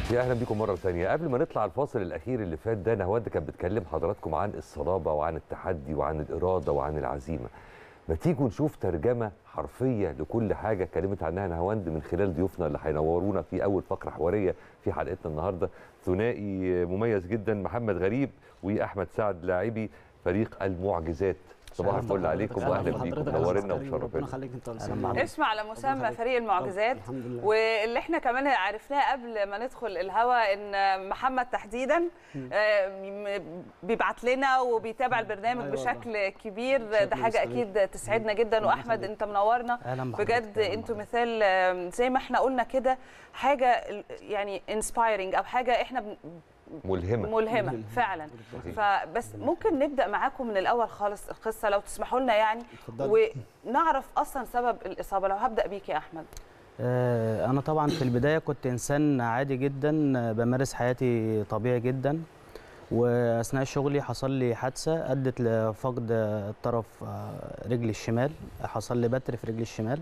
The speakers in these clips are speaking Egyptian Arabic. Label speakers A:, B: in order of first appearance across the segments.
A: يا اهلا بيكم مره ثانيه قبل ما نطلع الفاصل الاخير اللي فات ده نهاوند كانت بتكلم حضراتكم عن الصلابه وعن التحدي وعن الاراده وعن العزيمه ما تيجوا نشوف ترجمه حرفيه لكل حاجه اتكلمت عنها نهاوند من خلال ضيوفنا اللي هينورونا في اول فقره حواريه في حلقتنا النهارده ثنائي مميز جدا محمد غريب واحمد سعد لاعبي فريق المعجزات صباح الفل عليكم واهلا بيكم نورنا وشرفنا
B: خليك انت
C: اسم على مسمى فريق المعجزات
B: الحمد لله
C: واللي احنا كمان عرفناه قبل ما ندخل الهوا ان محمد تحديدا آه، بيبعت لنا وبيتابع البرنامج
B: أيوة
C: بشكل كبير ده
B: بشكل
C: حاجه
B: مستمر.
C: اكيد تسعدنا جدا واحمد انت منورنا
B: اهلا بحضرتك.
C: بجد
B: أهلاً
C: انتوا
B: بحضرتك.
C: مثال آه، زي ما احنا قلنا كده حاجه يعني انسبايرنج او حاجه احنا بن-
A: ملهمه
C: ملهمه
B: ملهمة.
C: فعلا
B: صحيح.
C: فبس ممكن نبدا معاكم من الاول خالص القصه لو تسمحوا لنا يعني
B: اتفضلي.
C: ونعرف اصلا سبب الاصابه لو هبدا بيك يا احمد
D: آه، أنا طبعا في البداية كنت إنسان عادي جدا آه، بمارس حياتي طبيعي جدا وأثناء شغلي حصل لي حادثة أدت لفقد آه، طرف آه، رجلي الشمال حصل لي بتر في رجلي الشمال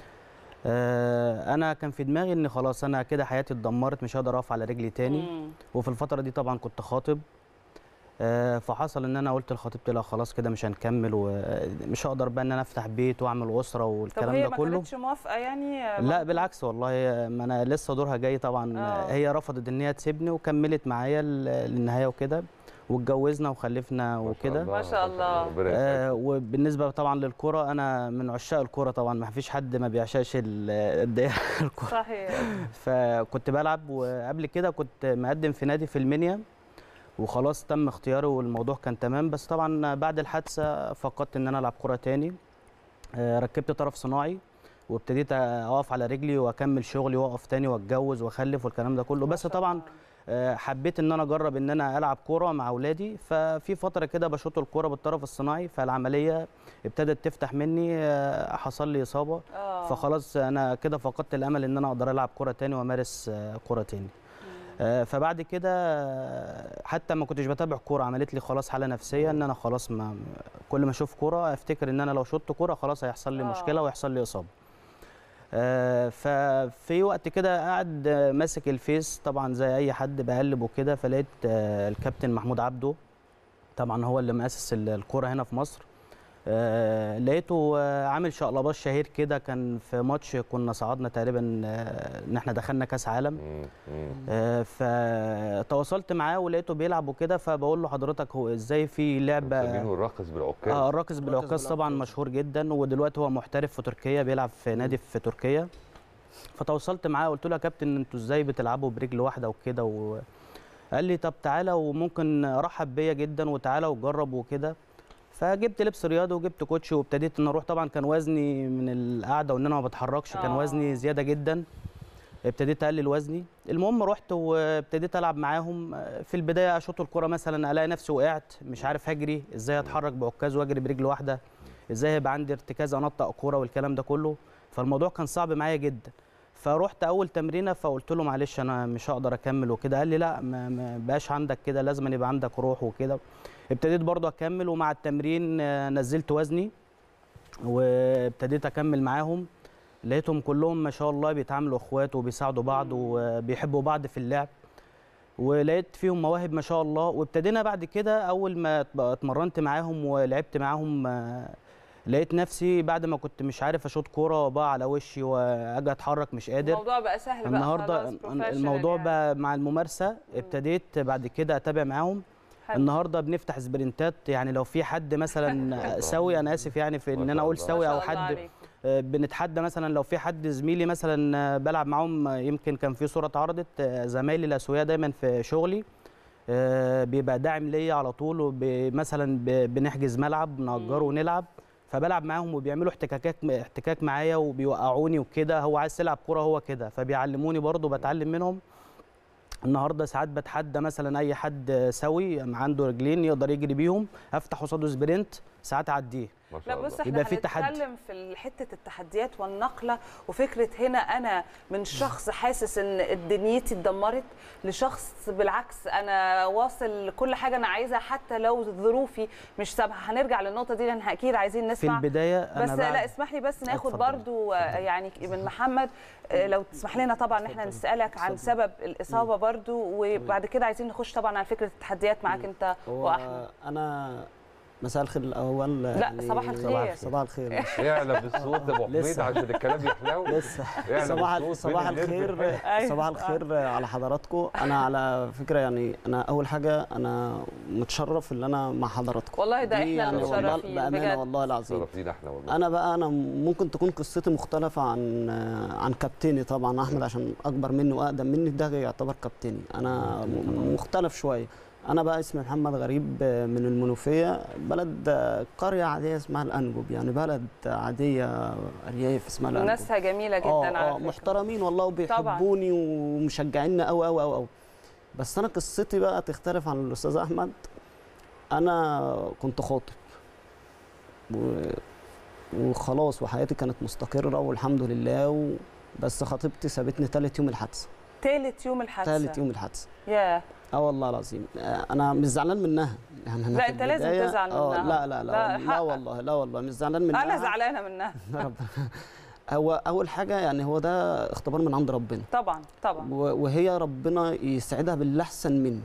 D: آه، أنا كان في دماغي إن خلاص أنا كده حياتي اتدمرت مش هقدر أقف على رجلي تاني
C: مم.
D: وفي الفترة دي طبعا كنت خاطب آه، فحصل ان انا قلت لخطيبتي لا خلاص كده مش هنكمل ومش هقدر بقى ان انا افتح بيت واعمل اسره
C: طب
D: والكلام
C: هي
D: ده
C: ما
D: كله
C: كانتش موافقه يعني
D: لا بالعكس والله ما انا لسه دورها جاي طبعا
C: آه.
D: هي رفضت ان هي تسيبني وكملت معايا ل- للنهايه وكده واتجوزنا وخلفنا وكده
C: ما شاء الله.
A: ربنا يسعدك.
D: آه وبالنسبه طبعا للكره انا من عشاق الكره طبعا ما فيش حد ما بيعشقش ال- قد ايه الكره
C: صحيح
D: فكنت بلعب وقبل كده كنت مقدم في نادي في المنيا وخلاص تم اختياري والموضوع كان تمام بس طبعا بعد الحادثه فقدت ان انا العب كره تاني آه، ركبت طرف صناعي وابتديت اقف على رجلي واكمل شغلي واقف تاني واتجوز واخلف والكلام ده كله
C: ما
D: بس
C: شاء
D: طبعا
C: الله.
D: آه، حبيت ان انا اجرب ان انا العب كوره مع اولادي ففي فتره كده بشوط الكوره بالطرف الصناعي فالعمليه ابتدت تفتح مني آه، حصل لي اصابه
C: آه.
D: فخلاص انا كده فقدت الامل ان انا اقدر العب كوره تاني وامارس آه، كوره تاني آه، فبعد كده آه، حتى ما كنتش بتابع كوره عملت لي خلاص حاله نفسيه ان انا خلاص ما كل ما اشوف كوره افتكر ان انا لو شطت كوره خلاص هيحصل لي
C: آه.
D: مشكله ويحصل لي اصابه آه، ففي وقت كده قاعد آه، ماسك الفيس طبعا زي اي حد بقلب وكده فلقيت آه، الكابتن محمود عبده طبعا هو اللي مؤسس ال- الكوره هنا في مصر آه، لقيته آه، عامل شقلباز شهير كده كان في ماتش كنا صعدنا تقريبا آه، ان احنا دخلنا كاس عالم
A: مم. مم.
D: آه، فتواصلت معاه ولقيته بيلعب وكده فبقول له حضرتك هو ازاي في لعبه
A: مسمينه الراقص بالعكاز
D: اه الراقص بالعكاز طبعا
B: بالعكاز.
D: مشهور جدا ودلوقتي هو محترف في تركيا بيلعب في نادي في تركيا فتواصلت معاه قلت له يا كابتن انتوا ازاي بتلعبوا برجل واحده وكده و... قال لي طب تعالى وممكن رحب بيا جدا وتعالى وجرب وكده فجبت لبس رياضي وجبت كوتشي وابتديت ان اروح طبعا كان وزني من القعده وان انا ما بتحركش كان
C: آه.
D: وزني زياده جدا ابتديت اقلل وزني المهم رحت وابتديت العب معاهم في البدايه اشوط الكره مثلا الاقي نفسي وقعت مش عارف اجري ازاي اتحرك بعكاز واجري برجل واحده ازاي يبقى عندي ارتكاز انطق كوره والكلام ده كله فالموضوع كان صعب معايا جدا فروحت اول تمرينه فقلت له معلش انا مش هقدر اكمل وكده قال لي لا ما ما بقاش عندك كده لازم يبقى عندك روح وكده ابتديت برضه اكمل ومع التمرين آه، نزلت وزني وابتديت اكمل معاهم لقيتهم كلهم ما شاء الله بيتعاملوا اخوات وبيساعدوا بعض وبيحبوا بعض في اللعب ولقيت فيهم مواهب ما شاء الله وابتدينا بعد كده اول ما اتب- اتمرنت معاهم ولعبت معاهم آه، لقيت نفسي بعد ما كنت مش عارف اشوط كوره وبقى على وشي واجي اتحرك مش قادر
C: الموضوع بقى سهل بقى
D: النهارده
C: خلاص
D: الموضوع
C: professional
D: بقى مع الممارسه ابتديت بعد كده اتابع معاهم
C: حلو.
D: النهارده بنفتح سبرنتات يعني لو في حد مثلا سوي انا اسف يعني في
A: ما
D: ان
A: شاء
D: انا اقول
A: الله.
C: ما
D: سوي
C: شاء
D: او
C: الله
D: حد
C: عليكم.
D: آه، بنتحدى مثلا لو في حد زميلي مثلا آه، بلعب معاهم آه، يمكن كان في صوره اتعرضت آه، زمايلي الاسوياء دايما في شغلي آه، بيبقى داعم ليا على طول ومثلا بنحجز ملعب نأجره ونلعب فبلعب معاهم وبيعملوا احتكاكات احتكاك معايا وبيوقعوني وكده هو عايز تلعب كوره هو كده فبيعلموني برضه بتعلم منهم النهارده ساعات بتحدى مثلا اي حد سوي عنده رجلين يقدر يجري بيهم افتح قصاده سبرنت ساعات اعديه
A: ما
C: لا
A: شاء الله
C: بص احنا
D: يبقى في تحدي.
C: هنتكلم في حته التحديات والنقله وفكره هنا انا من شخص حاسس ان دنيتي اتدمرت لشخص بالعكس انا واصل لكل حاجه انا عايزها حتى لو ظروفي مش سامحه هنرجع للنقطه دي لان اكيد عايزين
D: في
C: نسمع
D: البدايه
C: بس
D: انا بعد
C: لا اسمح لي بس ناخد
D: اتفضل.
C: برضو آه، يعني من محمد آه، لو تسمح لنا طبعا ان احنا نسالك عن سبب الاصابه برضو وبعد كده عايزين نخش طبعا على فكره التحديات معاك انت
B: هو
C: واحمد
B: انا مساء الخير الاول لا
C: صباح الخير.
B: صباح الخير ماشي.
A: اعلى بالصوت يا ابو حميد
B: لسه.
A: عشان الكلام يحلو
B: لسه
A: اعلى
B: صباح
A: بالصوت
B: صباح
A: بين النرد
B: الخير
A: والحلو.
C: أيوة.
B: صباح الخير على حضراتكم انا على فكره يعني انا اول حاجه انا متشرف ان انا مع حضراتكم
C: والله ده
B: دي
C: احنا
B: يعني والله
C: المتشرفين
B: بامانه
C: بجد
B: والله العظيم
A: شرف لينا احنا والله
B: انا بقى انا ممكن تكون قصتي مختلفه عن عن كابتني طبعا احمد عشان اكبر مني واقدم مني ده يعتبر كابتني انا م- مختلف شويه انا بقى اسمي محمد غريب من المنوفيه بلد قريه عاديه اسمها الانجب يعني بلد عاديه ارياف اسمها الانجب
C: ناسها جميله جدا
B: اه
C: على
B: اه
C: فكرة.
B: محترمين والله وبيحبوني ومشجعيني قوي قوي قوي قوي بس انا قصتي بقى تختلف عن الاستاذ احمد انا كنت خاطب و... وخلاص وحياتي كانت مستقره والحمد لله و... بس خطيبتي سابتني تالت يوم الحادثه
C: تالت يوم الحادثه
B: تالت يوم الحادثه
C: يا
B: اه والله العظيم آه، انا مش زعلان منها يعني أنا
C: لا،
B: في
C: أنت لازم
B: البداية-
C: تزعل
B: آه،
C: منها.
B: لا لا
C: لا،
B: لا لا
C: حقك.
B: والله لا والله مش زعلان منها
C: انا زعلانه منها
B: ربنا هو اول حاجه يعني هو ده اختبار من عند ربنا
C: طبعا طبعا
B: و- وهي ربنا يسعدها باللي احسن مني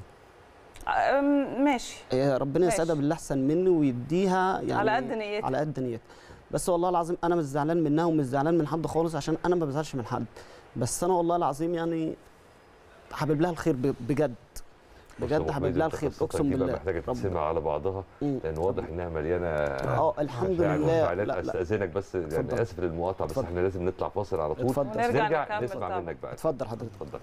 C: أم، ماشي
B: هي ربنا يسعدها
C: ماشي.
B: باللي احسن مني ويديها يعني
C: على قد نيتك.
B: على قد نيتها بس والله العظيم انا مش زعلان منها ومش زعلان من حد خالص عشان انا ما بزعلش من حد بس انا والله العظيم يعني حابب لها الخير ب- بجد
A: بص يا أبو
B: بجد حابب
A: حميد،
B: لها
A: أنت
B: الخير
A: قصتك
B: اقسم
A: دي بقى
B: بالله
A: محتاجه
B: رب-
A: تتسمع على بعضها
B: مم.
A: لان واضح انها مليانه
B: اه الحمد
A: مشاعر
B: لله
A: وانفعالات
B: لا لا
A: استاذنك بس يعني
B: اتفضل.
A: اسف للمقاطعه بس
B: اتفضل.
A: احنا لازم نطلع فاصل على طول
B: اتفضل.
C: ونرجع
A: نرجع
C: نكمل
A: نسمع
C: طبعا.
A: منك بقى
B: اتفضل حضرتك
A: اتفضل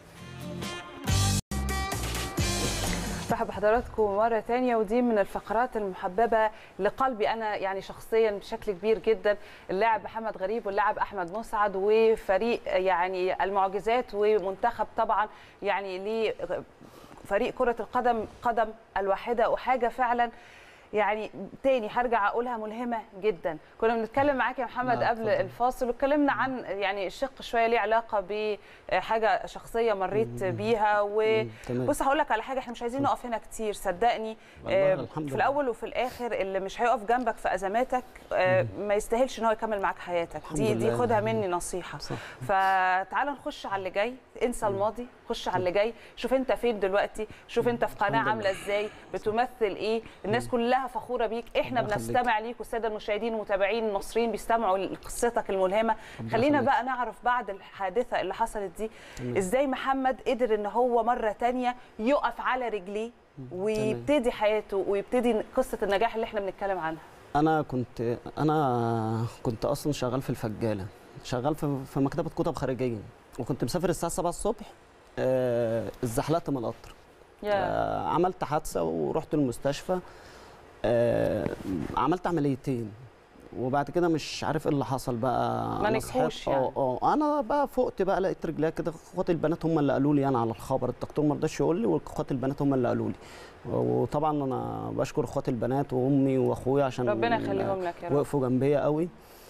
C: برحب بحضراتكم مرة تانية ودي من الفقرات المحببة لقلبي أنا يعني شخصيا بشكل كبير جدا اللاعب محمد غريب واللاعب أحمد مسعد وفريق يعني المعجزات ومنتخب طبعا يعني ليه فريق كرة القدم قدم الواحدة وحاجة فعلا يعني تاني هرجع اقولها ملهمه جدا كنا بنتكلم معاك يا محمد
B: لا،
C: قبل
B: اتفضل.
C: الفاصل واتكلمنا عن يعني الشق شويه ليه علاقه بحاجه شخصيه مريت بيها و
B: مم، تمام.
C: بص هقول لك على حاجه احنا مش عايزين نقف هنا كتير صدقني
B: والله
C: آه،
B: الحمد
C: في
B: لله.
C: الاول وفي الاخر اللي مش هيقف جنبك في ازماتك آه، ما يستاهلش ان هو يكمل معاك حياتك
B: الحمد
C: دي دي
B: لله.
C: خدها مني نصيحه
B: صح.
C: فتعال نخش على اللي جاي انسى الماضي خش على اللي جاي شوف انت فين دلوقتي شوف انت في قناه
B: الحمد
C: عامله
B: لله.
C: ازاي بتمثل ايه الناس كلها فخوره بيك احنا
B: الله يخليك.
C: بنستمع ليك والساده المشاهدين والمتابعين المصريين بيستمعوا لقصتك الملهمه
B: الله
C: خلينا
B: يخليك.
C: بقى نعرف بعد الحادثه اللي حصلت دي
B: تمام.
C: ازاي محمد قدر ان هو مره تانية يقف على رجليه ويبتدي حياته ويبتدي قصه النجاح اللي احنا بنتكلم عنها
B: انا كنت انا كنت اصلا شغال في الفجاله شغال في في مكتبه كتب خارجيه وكنت مسافر الساعه 7 الصبح آه، اتزحلقت من القطر آه، عملت حادثه ورحت المستشفى آه، عملت عمليتين وبعد كده مش عارف ايه اللي حصل بقى
C: ما
B: أنا
C: نجحوش
B: صحيت-
C: يعني.
B: اه اه انا بقى فقت بقى لقيت رجليا كده اخواتي البنات هم اللي قالوا لي انا على الخبر الدكتور ما رضاش يقول لي واخواتي البنات هم اللي قالوا لي وطبعا انا بشكر اخواتي البنات وامي واخويا عشان
C: ربنا يخليهم لك يا رب
B: وقفوا جنبيا قوي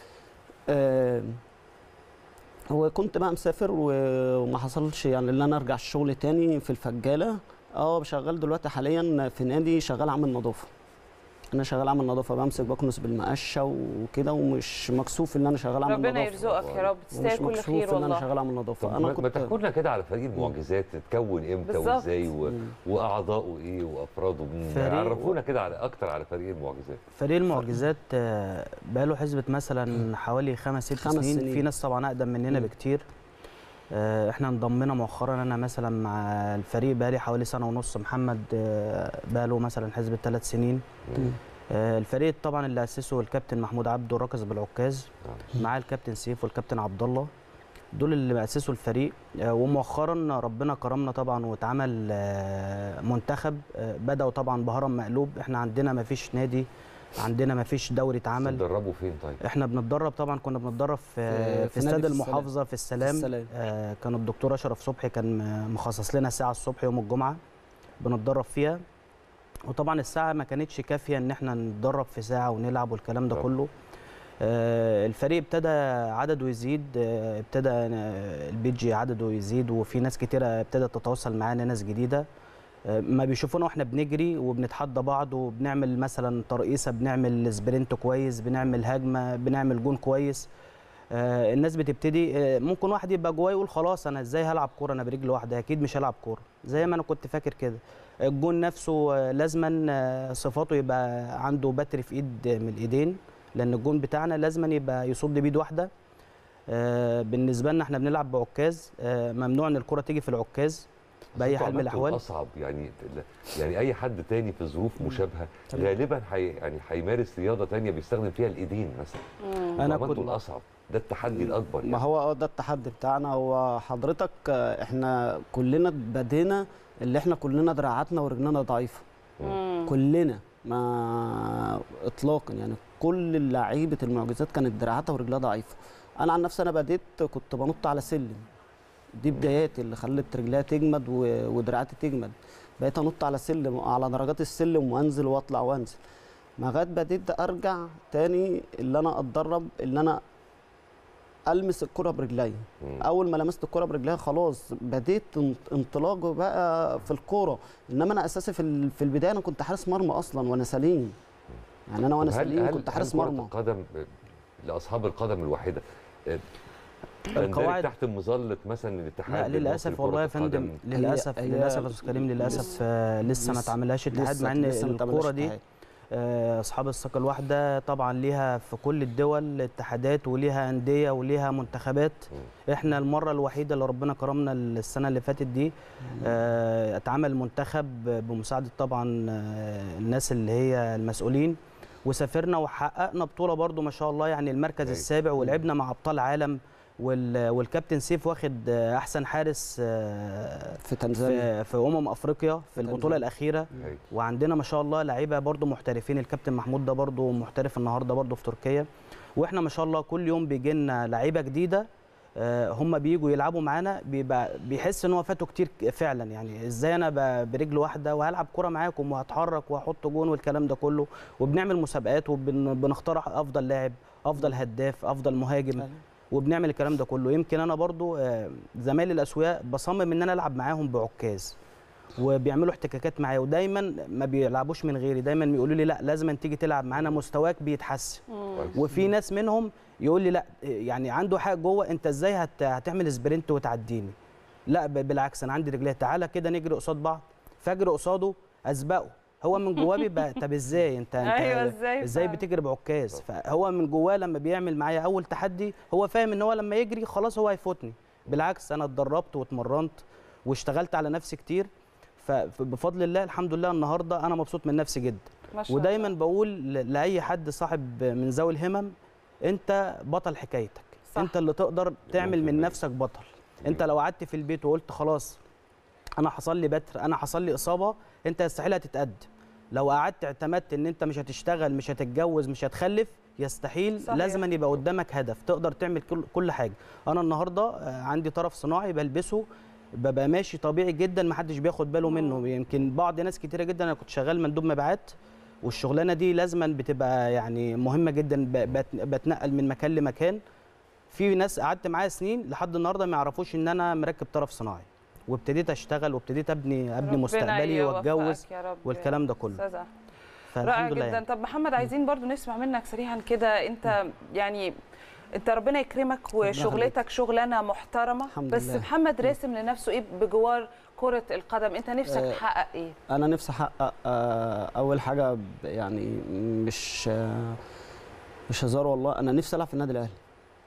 B: آه وكنت بقى مسافر و- وما حصلش يعني ان انا ارجع الشغل تاني في الفجاله اه شغال دلوقتي حاليا في نادي شغال عامل نظافه انا شغال عامل نظافه بمسك بكنس بالمقشه وكده ومش مكسوف ان انا شغال عامل
C: ربنا
B: نظافه
C: يرزقك يا رب
B: ومش
C: تستاهل كل
B: مكسوف
C: خير
B: ان انا
C: والله
B: شغال عامل نظافه
A: طب
B: انا
A: ما- ما
B: كنت
A: تحكوا لنا كده على فريق المعجزات اتكون امتى
C: بالظبط.
A: وازاي و...
B: مم.
A: واعضائه ايه وافراده مين
D: فريق-
A: عرفونا كده على اكتر على فريق المعجزات
D: فريق المعجزات آه، بقاله حسبة مثلا حوالي خمس ست
B: خمس
D: سنين.
B: سنين.
D: في ناس طبعا اقدم مننا
B: مم.
D: بكتير آه، احنا انضمينا مؤخرا انا مثلا مع الفريق بقالي حوالي سنه ونص محمد آه، بقاله مثلا حسبة ثلاث سنين
B: مم.
D: آه، الفريق طبعا اللي اسسه الكابتن محمود عبده راكز بالعكاز
A: آه.
D: معاه الكابتن سيف والكابتن عبد الله دول اللي اسسوا الفريق آه، ومؤخرا ربنا كرمنا طبعا واتعمل آه، منتخب آه، بداوا طبعا بهرم مقلوب احنا عندنا ما فيش نادي عندنا ما فيش دوري اتعمل
A: تدربوا فين طيب
D: احنا بنتدرب طبعا كنا بنتدرب في,
B: في-
D: في,
B: في نادي
D: استاد
B: في السلام.
D: المحافظه في السلام,
B: السلام.
D: آه كان الدكتور اشرف صبحي كان مخصص لنا ساعه الصبح يوم الجمعه بنتدرب فيها وطبعا الساعه ما كانتش كافيه ان احنا نتدرب في ساعه ونلعب والكلام ده
A: طبعا.
D: كله آه، الفريق ابتدى عدده يزيد آه، ابتدى آه، البيجي عدده يزيد وفي ناس كتيره ابتدت تتواصل معانا ناس جديده آه، ما بيشوفونا واحنا بنجري وبنتحدى بعض وبنعمل مثلا ترقيصه بنعمل سبرنت كويس بنعمل هجمه بنعمل جون كويس آه، الناس بتبتدي آه، ممكن واحد يبقى جواه يقول خلاص انا ازاي هلعب كوره انا برجل واحده اكيد مش هلعب كوره زي ما انا كنت فاكر كده الجون نفسه آه، لازما آه، صفاته يبقى عنده بتر في ايد من الايدين لان الجون بتاعنا لازما يبقى يصد بيد واحده آه، بالنسبه لنا احنا بنلعب بعكاز آه، ممنوع ان الكره تيجي في العكاز باي
A: انتوا
D: حال من
A: عملتوا
D: الاحوال
A: الاصعب يعني يعني اي حد تاني في ظروف مشابهه
B: تمام.
A: غالبا حي يعني هيمارس رياضه تانية بيستخدم فيها الايدين مثلا
D: انا
A: انا كنت
D: كنت
A: الاصعب ده التحدي الاكبر
B: ما
A: يعني.
B: هو اه ده التحدي بتاعنا هو حضرتك آه، احنا كلنا بدينا اللي احنا كلنا دراعاتنا ورجلنا ضعيفه
C: مم.
B: كلنا ما اطلاقا يعني كل لعيبه المعجزات كانت دراعاتها ورجلها ضعيفه انا عن نفسي انا بديت كنت بنط على سلم دي بداياتي اللي خلت رجليها تجمد و- ودراعاتي تجمد بقيت انط على سلم على درجات السلم وانزل واطلع وانزل لغايه بديت ارجع تاني اللي انا اتدرب اللي انا المس الكره برجلي
A: مم.
B: اول ما لمست الكره برجليها خلاص بديت ان- انطلاق بقى في الكوره انما انا اساسي في ال- في البدايه انا كنت حارس مرمى اصلا وانا سليم يعني انا وانا
A: طب هل-
B: سليم
A: هل-
B: كنت
A: هل
B: حارس
A: كرة
B: مرمى
A: القدم آه، لاصحاب القدم الواحده آه، تندرج
D: القواعد-
A: تحت مظله مثلا الاتحاد
D: لا
A: المصري
D: للاسف
A: لكرة
D: والله يا
A: القدم؟
D: فندم للاسف
B: هي-
D: للاسف يا استاذ كريم للاسف
B: لسه-
D: آه، لسه ما
B: لسه-
D: اتعملهاش اتحاد مع ان
B: لسه ما اتعملش
D: الكوره دي
B: اتحاد.
D: آه، اصحاب الثقه الواحده طبعا ليها في كل الدول اتحادات وليها انديه وليها منتخبات احنا المره الوحيده اللي ربنا كرمنا السنه اللي فاتت دي آه، اتعمل منتخب بمساعده طبعا آه، الناس اللي هي المسؤولين وسافرنا وحققنا بطوله برضو ما شاء الله يعني المركز
A: أيوة.
D: السابع ولعبنا مع ابطال عالم وال- والكابتن سيف واخد آه، احسن حارس آه،
B: في تنزانيا
D: في في امم افريقيا في
B: تنزانيا.
D: البطوله الاخيره
A: أيوة.
D: وعندنا ما شاء الله لعيبه برضو محترفين الكابتن محمود ده برضو محترف النهارده برضو في تركيا واحنا ما شاء الله كل يوم بيجي لنا لعيبه جديده آه، هم بيجوا يلعبوا معانا بيبقى بيحس ان هو فاته كتير ك- فعلا يعني ازاي انا ب- برجل واحده وهلعب كوره معاكم وهتحرك وهحط جون والكلام ده كله وبنعمل مسابقات وبنختار افضل لاعب افضل هداف افضل مهاجم وبنعمل الكلام ده كله يمكن انا برضو آه، زمايلي الاسوياء بصمم ان انا العب معاهم بعكاز وبيعملوا احتكاكات معايا ودايما ما بيلعبوش من غيري دايما بيقولوا لي لا لازم تيجي تلعب معانا مستواك بيتحسن
A: كويس.
D: وفي ناس منهم يقول لي لا يعني عنده حاجه جوه انت ازاي هت... هتعمل سبرنت وتعديني لا ب- بالعكس انا عندي رجليه تعالى كده نجري قصاد بعض فاجري قصاده اسبقه هو من جواه بيبقى طب ازاي انت انت
C: أيوة، إزاي
D: ازاي
C: فعلا.
D: بتجري بعكاز فهو من جواه لما بيعمل معايا اول تحدي هو فاهم ان هو لما يجري خلاص هو هيفوتني بالعكس انا اتدربت واتمرنت واشتغلت على نفسي كتير فبفضل الله الحمد لله النهارده انا مبسوط من نفسي جدا
C: ما شاء
D: ودايما
C: الله.
D: بقول ل- لاي حد صاحب من ذوي الهمم انت بطل حكايتك
C: صح.
D: انت اللي تقدر تعمل من
A: 100%.
D: نفسك بطل انت لو قعدت في البيت وقلت خلاص انا حصل لي بتر انا حصل لي اصابه انت يستحيل هتتقدم لو قعدت اعتمدت ان انت مش هتشتغل مش هتتجوز مش هتخلف يستحيل
C: صحيح.
D: لازم أن يبقى قدامك هدف تقدر تعمل كل, كل حاجه انا النهارده آه، عندي طرف صناعي بلبسه ببقى ماشي طبيعي جدا ما حدش بياخد باله منه يمكن بعض ناس كتيره جدا انا كنت شغال مندوب مبيعات والشغلانه دي لازما بتبقى يعني مهمه جدا ب- بت- بتنقل من مكان لمكان في ناس قعدت معايا سنين لحد النهارده ما يعرفوش ان انا مركب طرف صناعي وابتديت اشتغل وابتديت ابني ابني
C: ربنا
D: مستقبلي
C: يوفقك
D: واتجوز
C: يا رب
D: والكلام ده كله
C: أستاذة. رائع
D: فالحمد
C: جدا
D: لله يعني.
C: طب محمد عايزين برضو نسمع منك سريعا كده انت يعني انت ربنا يكرمك وشغلتك شغلانه محترمه
B: الحمد
C: بس
B: لله.
C: محمد راسم لنفسه ايه بجوار كره القدم انت نفسك
B: آه،
C: تحقق ايه
B: انا نفسي احقق آه، اول حاجه ب- يعني مش آه، مش هزار والله انا نفسي العب في النادي الاهلي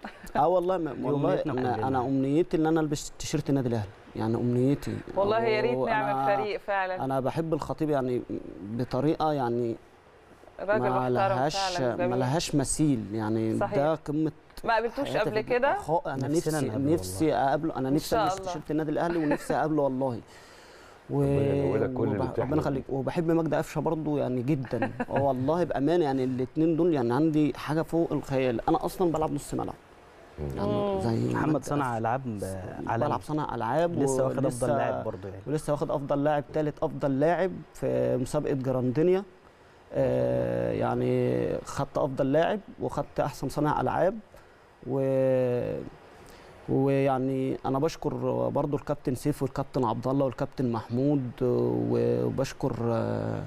B: اه والله ما- والله
D: أمنيتنا
B: انا,
D: كلنا.
B: أنا امنيتي ان انا البس تيشيرت النادي الاهلي يعني امنيتي
C: والله يا ريت نعمل
B: وأنا-
C: فريق فعلا
B: انا بحب الخطيب يعني بطريقه يعني
C: راجل
B: ما
C: محترم
B: لهاش
C: فعلا
B: ما
C: جميل.
B: لهاش مثيل يعني
C: صحيح.
B: ده قمه
C: ما قابلتوش
B: حياتي
C: قبل
B: في-
C: كده
B: خ- انا
D: نفسنا
B: نفسي
D: نقابله
B: نفسي اقابله انا
C: إن
B: نفسي
C: شاء
B: البس
C: الله.
B: تيشيرت النادي الاهلي ونفسي اقابله والله و...
A: ربنا ينولك كل اللي
B: وبح-
A: بتحلم
B: ربنا يخليك وبحب مجدي قفشه برضه يعني جدا والله بامانه يعني الاثنين دول يعني عندي حاجه فوق الخيال انا اصلا بلعب نص ملعب يعني زي
D: محمد
B: مجدي
D: صنع
B: أسد.
D: العاب
B: بلعب
D: عالمي
B: صنع العاب
D: لسه واخد افضل
B: ولسه-
D: لاعب برضه يعني
B: ولسه واخد افضل لاعب ثالث افضل لاعب في مسابقه جراندينيا آه يعني خدت افضل لاعب وخدت احسن صانع العاب و ويعني انا بشكر برضو الكابتن سيف والكابتن عبد الله والكابتن محمود وبشكر آه،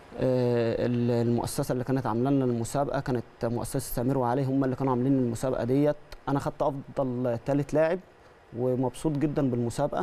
B: آه، المؤسسه اللي كانت عامله لنا المسابقه كانت مؤسسه سمير وعلي هم اللي كانوا عاملين المسابقه ديت انا خدت افضل ثالث لاعب ومبسوط جدا بالمسابقه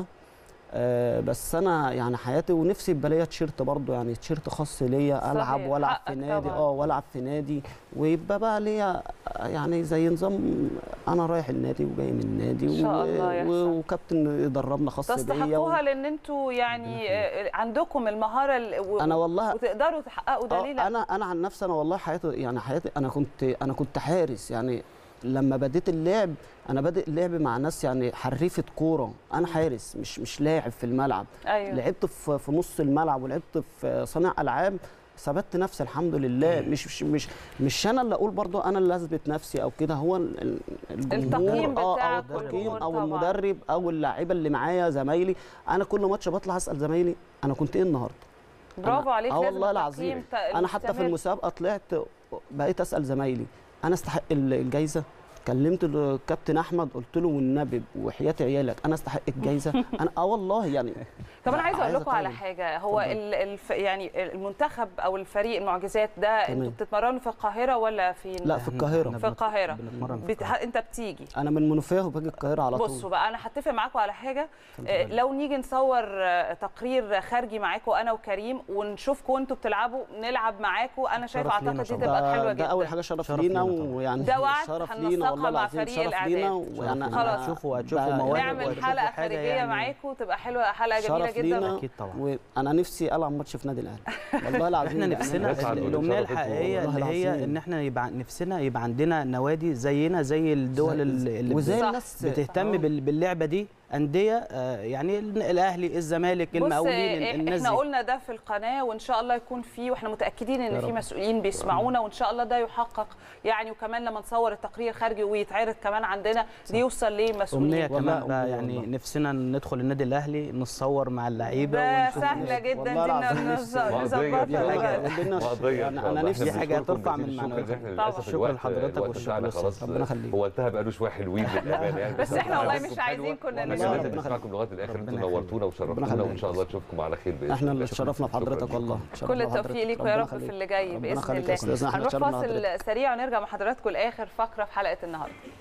B: آه، بس انا يعني حياتي ونفسي يبقى ليا تيشيرت برضه يعني تيشيرت خاص ليا
C: صحيح،
B: العب والعب
C: حقك
B: في نادي
C: طبعاً.
B: اه والعب في نادي ويبقى بقى ليا يعني زي نظام انا رايح النادي وجاي من النادي
C: إن شاء الله
B: و-
C: يحصل.
B: و- وكابتن يدربنا خاص بيا
C: تستحقوها لان انتوا يعني آه، عندكم المهاره ال- و-
B: انا والله
C: وتقدروا تحققوا ده
B: آه،
C: ليه لا
B: انا انا عن نفسي انا والله حياتي يعني حياتي انا كنت انا كنت حارس يعني لما بديت اللعب انا بادئ اللعب مع ناس يعني حريفه كوره انا حارس مش مش لاعب في الملعب
C: ايوه
B: لعبت في في نص الملعب ولعبت في صانع العاب ثبت نفسي الحمد لله مش مش مش مش انا اللي اقول برضو انا اللي اثبت نفسي او كده هو ال- ال- الجمهور
C: التقييم
B: آه، او
C: بتاعك
B: التقييم
C: والجمهور
B: او
C: طبعاً.
B: المدرب او اللعيبه اللي معايا زمايلي انا كل ماتش بطلع اسال زمايلي انا كنت ايه النهارده
C: برافو
B: أنا-
C: عليك
B: اه
C: لازم
B: والله
C: التقييم
B: العظيم
C: ت-
B: انا حتى في
C: مستمر.
B: المسابقه طلعت بقيت اسال زمايلي انا استحق الجائزه كلمت الكابتن احمد قلت له والنبي وحياه عيالك انا استحق الجائزه انا اه والله يعني
C: طب انا عايزه اقول
B: عايزة
C: لكم على
B: أطول.
C: حاجه هو
B: اتفضل.
C: ال الف يعني المنتخب او الفريق المعجزات ده انتوا
B: تمام.
C: بتتمرنوا في القاهره ولا فين
B: لا في القاهره
C: في القاهرة.
D: بنتمرن في
C: بت...
D: القاهرة.
C: انت بتيجي
B: انا من منوفيه وباجي القاهره على طول
C: بصوا بقى انا هتفق معاكم على حاجه آه، لو نيجي نصور آه، تقرير خارجي معاكم انا وكريم ونشوفكم وانتوا بتلعبوا نلعب معاكم انا شايفه
D: شرف لينا
C: اعتقد دي
D: طبعاً.
C: تبقى
B: ده,
C: حلوه
B: ده
C: جدا
B: اول حاجه شرف,
D: شرف
B: لينا
D: لينا طبعاً.
B: ويعني
C: ده وعد
B: شرف
C: هننسقها
B: لينا والله
C: مع
B: العظيم
C: فريق
B: شرف لينا
C: الإعداد.
B: ويعني
C: خلاص.
D: هتشوفوا هتشوفوا
B: بقى-
D: مواهب
C: نعمل
D: وهتشوفوا
C: حلقه
D: حاجة
C: خارجيه
D: يعني
C: معاكم تبقى حلوه حلقه جميله
B: شرف
C: جدا
B: لينا
D: اكيد طبعا
B: وانا نفسي العب ماتش في نادي الاهلي والله العظيم
D: احنا
B: يعني
D: نفسنا
A: نسعد
D: ال-
A: ونتشرف
D: الامنيه
A: انتوا
D: الحقيقيه
B: والله
D: اللي هي
B: العظيم.
D: ان احنا يبقى نفسنا يبقى عندنا نوادي زينا زي الدول اللي اللي
B: وزي
D: بت-
C: صح.
B: الناس
D: بتهتم
B: آه.
D: بال- باللعبه دي انديه آه، يعني ال- الاهلي الزمالك
C: بص
D: المقاولين
C: آه،
D: الناس
C: احنا
D: دي
C: قلنا ده في القناه وان شاء الله يكون في واحنا متاكدين
D: يا
C: ان في
D: رب.
C: مسؤولين بيسمعونا وان شاء الله ده يحقق يعني وكمان لما نصور التقرير خارجي ويتعرض كمان عندنا دي يوصل لمسؤولين
D: امنيه
B: والله
D: كمان بقى
B: أمنية
D: يعني
B: والله.
D: نفسنا ندخل النادي الاهلي نتصور مع اللعيبه
C: ده
D: ونشوف
C: سهله
D: الناس.
C: جدا دي
B: والله العظيم
C: نظ-
A: مقضية
C: نظبطها
A: دي
D: حاجة-
C: بقى.
B: قلنا
A: مقضية
B: يعني
A: إن شاء
B: انا
A: الله.
B: نفسي
A: إحنا
D: حاجة
A: بنشكركم
D: ترفع
A: جزيل
D: من
A: الشكر.
D: معنوياتنا.
A: إحنا
C: طبعاً.
A: للأسف
D: شكراً
A: الوقت-
D: لحضرتك
A: الوقت
D: والشكر
A: بتاعنا
D: للأستاذ.
A: خلاص
B: ربنا يخليك.
A: هو انتهى بقاله شويه حلوين للامانه يعني
C: بس إحنا والله مش
A: حلوة.
C: عايزين كنا
A: وأنا
C: نشوف.
A: لازم نسمعكم لغايه الاخر انتوا
D: ربنا
A: نورتونا
B: ربنا
A: وشرفتونا
B: يخليك.
A: وان شاء الله نشوفكم على خير باذن
B: احنا
A: الله
B: اللي اتشرفنا بحضرتك
A: شكراً
B: والله
A: لكم.
B: اتشرفنا
C: كل التوفيق
B: بحضرتك.
C: ليكم يا
B: ربنا
C: رب في
B: يخليك.
C: اللي جاي
B: ربنا
C: باذن
B: يخليك يا
C: الله
B: أستاذ، احنا
C: هنروح
B: اتشرفنا
C: فاصل
B: بحضرتك.
C: سريع ونرجع مع حضراتكم لاخر فقره في حلقه النهارده